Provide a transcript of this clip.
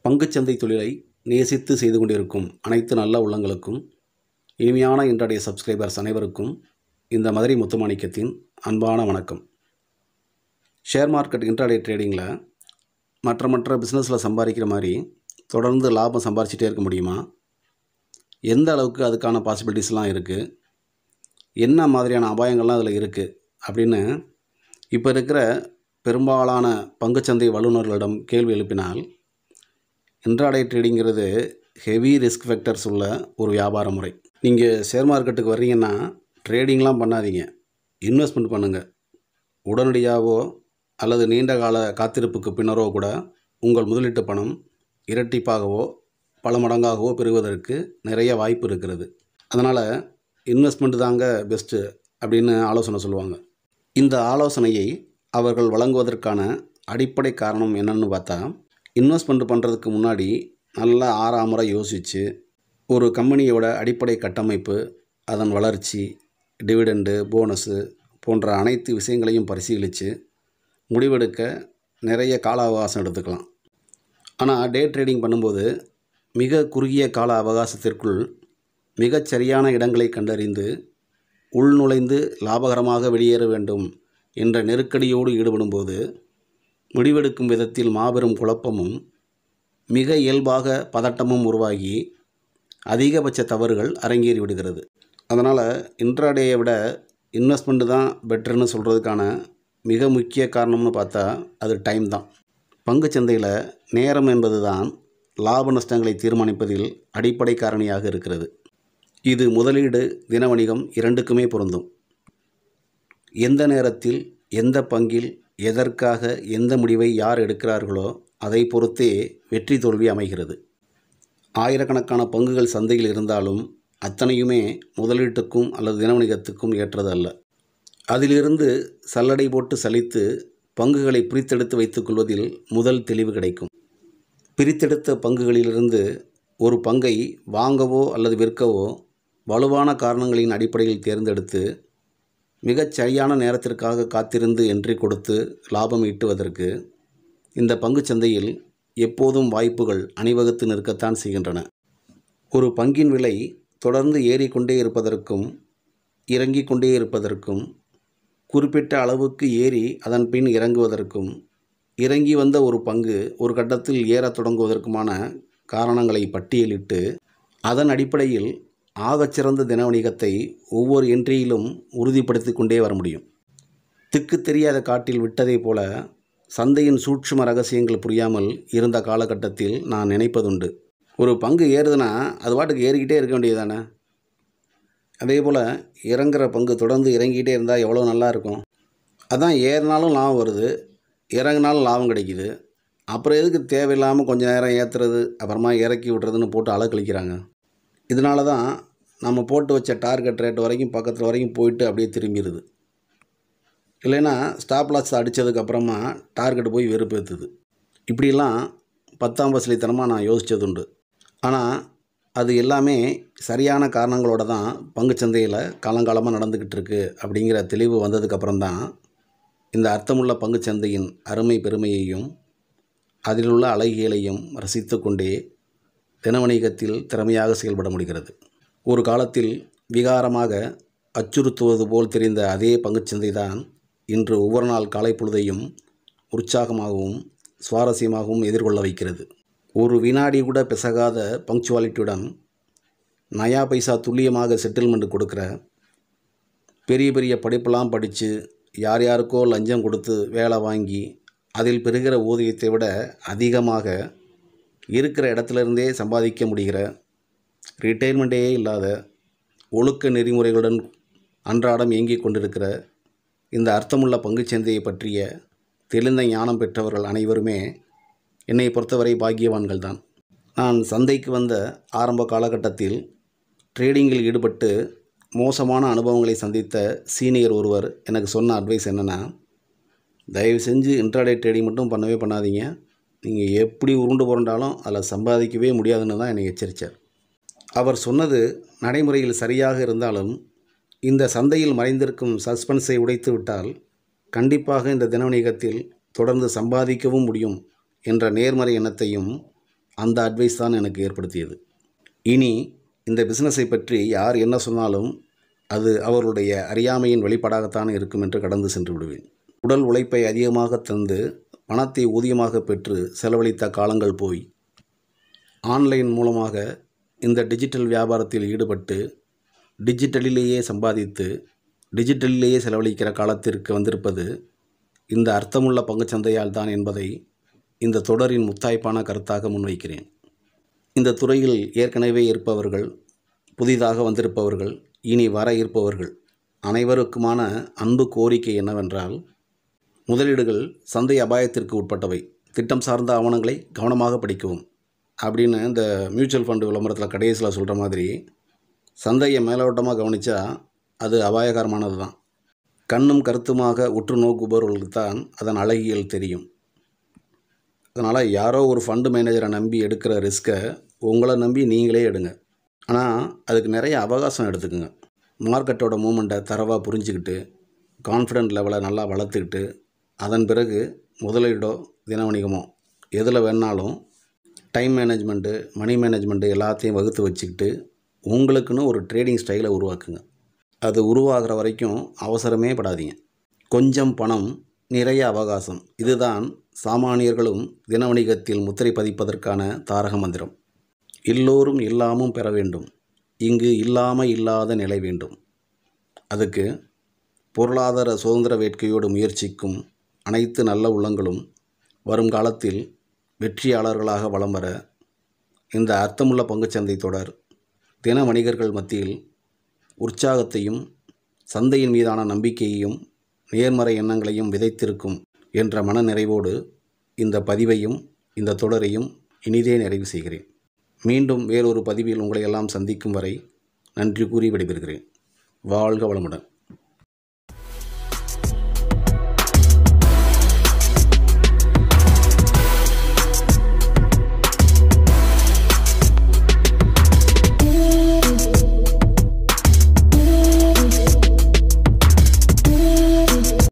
பங்குச்சந்தை தொழிலை நேசித்து செய்து கொண்டிருக்கும் அனைத்து நல்ல உள்ளங்களுக்கும் இனிமையான இன்றைய சப்ஸ்கிரைபர்ஸ் அனைவருக்கும் இந்த மதுரை முத்துமாணிக்கத்தின் அன்பான வணக்கம் ஷேர் மார்க்கெட் இன்ட்ராடே ட்ரேடிங்கில் மற்ற மற்ற பிஸ்னஸில் சம்பாதிக்கிற மாதிரி தொடர்ந்து லாபம் சம்பாரிச்சிட்டே இருக்க முடியுமா எந்த அளவுக்கு அதுக்கான பாசிபிலிட்டிஸ்லாம் இருக்குது என்ன மாதிரியான அபாயங்கள்லாம் அதில் இருக்குது அப்படின்னு இப்போ இருக்கிற பெரும்பாலான பங்குச்சந்தை வல்லுநர்களிடம் கேள்வி எழுப்பினால் இன்ட்ராடே ட்ரேடிங்கிறது ஹெவி ரிஸ்க் ஃபேக்டர்ஸ் உள்ள ஒரு வியாபார முறை நீங்கள் ஷேர் மார்க்கெட்டுக்கு வர்றீங்கன்னா ட்ரேடிங்லாம் பண்ணாதீங்க இன்வெஸ்ட்மெண்ட் பண்ணுங்கள் உடனடியாகவோ அல்லது நீண்ட கால காத்திருப்புக்கு பின்னரோ கூட உங்கள் முதலீட்டு பணம் இரட்டிப்பாகவோ பல மடங்காகவோ பெறுவதற்கு நிறைய வாய்ப்பு இருக்கிறது அதனால் இன்வெஸ்ட்மெண்ட் தாங்க பெஸ்ட்டு அப்படின்னு ஆலோசனை சொல்லுவாங்க இந்த ஆலோசனையை அவர்கள் வழங்குவதற்கான அடிப்படை காரணம் என்னன்னு பார்த்தா இன்வெஸ்ட்மெண்ட் பண்ணுறதுக்கு முன்னாடி நல்லா ஆறாமுறை யோசித்து ஒரு கம்பெனியோட அடிப்படை கட்டமைப்பு அதன் வளர்ச்சி டிவிடெண்டு போனஸு போன்ற அனைத்து விஷயங்களையும் பரிசீலித்து முடிவெடுக்க நிறைய கால அவகாசம் எடுத்துக்கலாம் ஆனால் டே ட்ரேடிங் பண்ணும்போது மிக குறுகிய கால அவகாசத்திற்குள் மிகச் சரியான இடங்களை கண்டறிந்து உள்நுழைந்து லாபகரமாக வெளியேற வேண்டும் என்ற நெருக்கடியோடு ஈடுபடும்போது முடிவெடுக்கும் விதத்தில் மாபெரும் குழப்பமும் மிக இயல்பாக பதட்டமும் உருவாகி அதிகபட்ச தவறுகள் அரங்கேறி விடுகிறது அதனால் இன்ட்ராடேயை விட இன்வெஸ்ட்மெண்ட்டு தான் பெட்டர்னு சொல்கிறதுக்கான மிக முக்கிய காரணம்னு பார்த்தா அது டைம் தான் பங்குச்சந்தையில் நேரம் என்பது தான் லாப நஷ்டங்களை தீர்மானிப்பதில் அடிப்படை காரணியாக இருக்கிறது இது முதலீடு தின வணிகம் இரண்டுக்குமே பொருந்தும் எந்த நேரத்தில் எந்த பங்கில் எதற்காக எந்த முடிவை யார் எடுக்கிறார்களோ அதை பொறுத்தே வெற்றி தோல்வி அமைகிறது ஆயிரக்கணக்கான பங்குகள் சந்தையில் இருந்தாலும் அத்தனையுமே முதலீட்டுக்கும் அல்லது தின வணிகத்துக்கும் ஏற்றது அல்ல அதிலிருந்து சல்லடை போட்டு சலித்து பங்குகளை பிரித்தெடுத்து வைத்துக்கொள்வதில் முதல் தெளிவு கிடைக்கும் பிரித்தெடுத்த பங்குகளிலிருந்து ஒரு பங்கை வாங்கவோ அல்லது விற்கவோ வலுவான காரணங்களின் அடிப்படையில் தேர்ந்தெடுத்து மிகச் சரியான நேரத்திற்காக காத்திருந்து என்ட்ரி கொடுத்து லாபம் ஈட்டுவதற்கு இந்த பங்குச் சந்தையில் எப்போதும் வாய்ப்புகள் அணிவகுத்து நிற்கத்தான் செய்கின்றன ஒரு பங்கின் விலை தொடர்ந்து ஏறிக்கொண்டே இருப்பதற்கும் இறங்கிக் கொண்டே இருப்பதற்கும் குறிப்பிட்ட அளவுக்கு ஏறி அதன் பின் இறங்குவதற்கும் இறங்கி வந்த ஒரு பங்கு ஒரு கட்டத்தில் ஏறத் தொடங்குவதற்குமான காரணங்களை பட்டியலிட்டு அதன் அடிப்படையில் ஆகச்சிறந்த தின வணிகத்தை ஒவ்வொரு என்ட்ரியிலும் உறுதிப்படுத்தி கொண்டே வர முடியும் திக்கு தெரியாத காட்டில் விட்டதைப் போல சந்தையின் சூட்சும ரகசியங்கள் புரியாமல் இருந்த காலகட்டத்தில் நான் நினைப்பதுண்டு ஒரு பங்கு ஏறுதுன்னா அது பாட்டுக்கு ஏறிக்கிட்டே இருக்க வேண்டியதானே அதே போல் இறங்குற பங்கு தொடர்ந்து இறங்கிக்கிட்டே இருந்தால் எவ்வளோ நல்லா இருக்கும் அதான் ஏறினாலும் லாபம் வருது இறங்கினாலும் லாபம் கிடைக்குது அப்புறம் எதுக்கு தேவையில்லாமல் கொஞ்சம் நேரம் ஏற்றுறது அப்புறமா இறக்கி விட்றதுன்னு போட்டு அலக்கழிக்கிறாங்க இதனால தான் நம்ம போட்டு வச்ச டார்கெட் ரேட் வரைக்கும் பக்கத்தில் வரைக்கும் போயிட்டு அப்படியே திரும்பிடுது இல்லைன்னா ஸ்டாப் லாஸ் அடித்ததுக்கப்புறமா டார்கெட் போய் வெறுப்பேற்றுது இப்படிலாம் பத்தாம் பசலித்தனமாக நான் யோசித்ததுண்டு ஆனால் அது எல்லாமே சரியான காரணங்களோட தான் பங்குச்சந்தையில் காலங்காலமாக நடந்துக்கிட்டு இருக்கு அப்படிங்கிற தெளிவு வந்ததுக்கப்புறம் தான் இந்த அர்த்தமுள்ள பங்குச்சந்தையின் அருமை பெருமையையும் அதில் உள்ள அழகியலையும் ரசித்து கொண்டே தின வணிகத்தில் திறமையாக செயல்பட முடிகிறது ஒரு காலத்தில் விகாரமாக அச்சுறுத்துவது போல் தெரிந்த அதே பங்குச்சந்தை தான் இன்று ஒவ்வொரு நாள் காலை பொழுதையும் உற்சாகமாகவும் சுவாரஸ்யமாகவும் எதிர்கொள்ள வைக்கிறது ஒரு வினாடி கூட பிசகாத பங்க்சுவாலிட்டியுடன் நயா பைசா துல்லியமாக செட்டில்மெண்ட் கொடுக்குற பெரிய பெரிய படிப்பெல்லாம் படித்து யார் யாருக்கோ லஞ்சம் கொடுத்து வேலை வாங்கி அதில் பெறுகிற ஊதியத்தை விட அதிகமாக இருக்கிற இடத்துலேருந்தே சம்பாதிக்க முடிகிற ரிட்டைர்மெண்ட்டே இல்லாத ஒழுக்க நெறிமுறைகளுடன் அன்றாடம் இயங்கிக் கொண்டிருக்கிற இந்த அர்த்தமுள்ள பங்குச்சந்தையை பற்றிய தெளிந்த ஞானம் பெற்றவர்கள் அனைவருமே என்னை பொறுத்தவரை பாக்கியவான்கள் தான் நான் சந்தைக்கு வந்த ஆரம்ப காலகட்டத்தில் ட்ரேடிங்கில் ஈடுபட்டு மோசமான அனுபவங்களை சந்தித்த சீனியர் ஒருவர் எனக்கு சொன்ன அட்வைஸ் என்னென்னா தயவு செஞ்சு இன்ட்ராடே ட்ரேடிங் மட்டும் பண்ணவே பண்ணாதீங்க நீங்கள் எப்படி உருண்டு புரண்டாலும் அதில் சம்பாதிக்கவே முடியாதுன்னு தான் என்னை எச்சரித்தார் அவர் சொன்னது நடைமுறையில் சரியாக இருந்தாலும் இந்த சந்தையில் மறைந்திருக்கும் சஸ்பென்ஸை உடைத்து விட்டால் கண்டிப்பாக இந்த தின வணிகத்தில் தொடர்ந்து சம்பாதிக்கவும் முடியும் என்ற நேர்மறை எண்ணத்தையும் அந்த அட்வைஸ் தான் எனக்கு ஏற்படுத்தியது இனி இந்த பிஸ்னஸை பற்றி யார் என்ன சொன்னாலும் அது அவர்களுடைய அறியாமையின் வெளிப்பாடாகத்தான் இருக்கும் என்று கடந்து சென்று விடுவேன் உடல் உழைப்பை அதிகமாக தந்து பணத்தை ஊதியமாக பெற்று செலவழித்த காலங்கள் போய் ஆன்லைன் மூலமாக இந்த டிஜிட்டல் வியாபாரத்தில் ஈடுபட்டு டிஜிட்டலிலேயே சம்பாதித்து டிஜிட்டலிலேயே செலவழிக்கிற காலத்திற்கு வந்திருப்பது இந்த அர்த்தமுள்ள பங்குச்சந்தையால் தான் என்பதை இந்த தொடரின் முத்தாய்ப்பான கருத்தாக முன்வைக்கிறேன் இந்த துறையில் ஏற்கனவே இருப்பவர்கள் புதிதாக வந்திருப்பவர்கள் இனி வர இருப்பவர்கள் அனைவருக்குமான அன்பு கோரிக்கை என்னவென்றால் முதலீடுகள் சந்தை அபாயத்திற்கு உட்பட்டவை திட்டம் சார்ந்த ஆவணங்களை கவனமாக படிக்கவும் அப்படின்னு இந்த மியூச்சுவல் ஃபண்டு விளம்பரத்தில் கடைசியில் சொல்கிற மாதிரி சந்தையை மேலோட்டமாக கவனித்தா அது அபாயகரமானது தான் கண்ணும் கருத்துமாக உற்று நோக்குபவர்களுக்கு தான் அதன் அழகியல் தெரியும் அதனால் யாரோ ஒரு ஃபண்டு மேனேஜரை நம்பி எடுக்கிற ரிஸ்க்கை உங்களை நம்பி நீங்களே எடுங்க ஆனால் அதுக்கு நிறைய அவகாசம் எடுத்துக்குங்க மார்க்கெட்டோட மூமெண்ட்டை தரவாக புரிஞ்சுக்கிட்டு கான்ஃபிடென்ட் லெவலை நல்லா வளர்த்துக்கிட்டு அதன் பிறகு முதலீடோ தின வணிகமோ எதில் வேணாலும் டைம் மேனேஜ்மெண்ட்டு மணி மேனேஜ்மெண்ட்டு எல்லாத்தையும் வகுத்து வச்சுக்கிட்டு உங்களுக்குன்னு ஒரு ட்ரேடிங் ஸ்டைலை உருவாக்குங்க அது உருவாகிற வரைக்கும் அவசரமே படாதீங்க கொஞ்சம் பணம் நிறைய அவகாசம் இதுதான் சாமானியர்களும் தின வணிகத்தில் முத்திரை பதிப்பதற்கான தாரக மந்திரம் எல்லோரும் எல்லாமும் பெற வேண்டும் இங்கு இல்லாமல் இல்லாத நிலை வேண்டும் அதுக்கு பொருளாதார சுதந்திர வேட்கையோடு முயற்சிக்கும் அனைத்து நல்ல உள்ளங்களும் வரும் காலத்தில் வெற்றியாளர்களாக வலம் வர இந்த அர்த்தமுள்ள பங்குச்சந்தை தொடர் தின வணிகர்கள் மத்தியில் உற்சாகத்தையும் சந்தையின் மீதான நம்பிக்கையையும் நேர்மறை எண்ணங்களையும் விதைத்திருக்கும் என்ற மன நிறைவோடு இந்த பதிவையும் இந்த தொடரையும் இனிதே நிறைவு செய்கிறேன் மீண்டும் வேறொரு பதிவில் உங்களை எல்லாம் சந்திக்கும் வரை நன்றி கூறி விடைபெறுகிறேன் வாழ்க வளமுடன்